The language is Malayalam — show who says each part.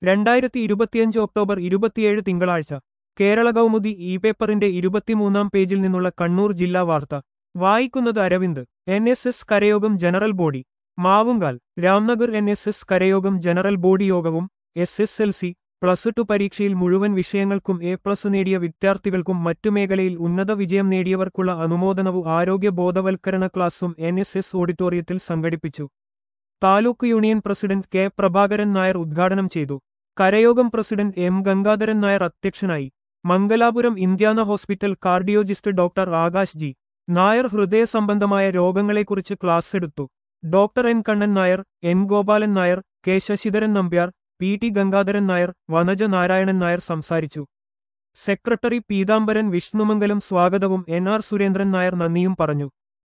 Speaker 1: രണ്ടായിരത്തി ഇരുപത്തിയഞ്ച് ഒക്ടോബർ ഇരുപത്തിയേഴ് തിങ്കളാഴ്ച കേരള കൗമുദി ഇ പേപ്പറിന്റെ ഇരുപത്തിമൂന്നാം പേജിൽ നിന്നുള്ള കണ്ണൂർ ജില്ലാ വാർത്ത വായിക്കുന്നത് അരവിന്ദ് എൻ എസ് എസ് കരയോഗം general body Mavungal Ramnagar N S S കരയോഗം ജനറൽ ബോഡി യോഗവും S S L C plus two പരീക്ഷയിൽ മുഴുവൻ വിഷയങ്ങൾക്കും എ പ്ലസ് നേടിയ വിദ്യാർത്ഥികൾക്കും മറ്റു മേഖലയിൽ ഉന്നത വിജയം നേടിയവർക്കുള്ള അനുമോദനവും ആരോഗ്യ ബോധവൽക്കരണ ക്ലാസും എൻ എസ് എസ് ഓഡിറ്റോറിയത്തിൽ സംഘടിപ്പിച്ചു taluk union president K Prabhakaran Nair ഉദ്ഘാടനം ചെയ്തു കരയോഗം പ്രസിഡന്റ് എം ഗംഗാധരൻ നായർ അധ്യക്ഷനായി Mangalapuram Indiana hospital cardiologist doctor Akash G Nair ഹൃദയ സംബന്ധമായ രോഗങ്ങളെക്കുറിച്ച് ക്ലാസ് എടുത്തു doctor N Kannan Nair M Gopalan Nair K Sasidharan Nambiar P T Gangadharan Nair Vanaja Narayanan Nair സംസാരിച്ചു സെക്രട്ടറി പീതാംബരൻ വിഷ്ണുമംഗലം സ്വാഗതവും എൻ ആർ സുരേന്ദ്രൻ നായർ നന്ദിയും പറഞ്ഞു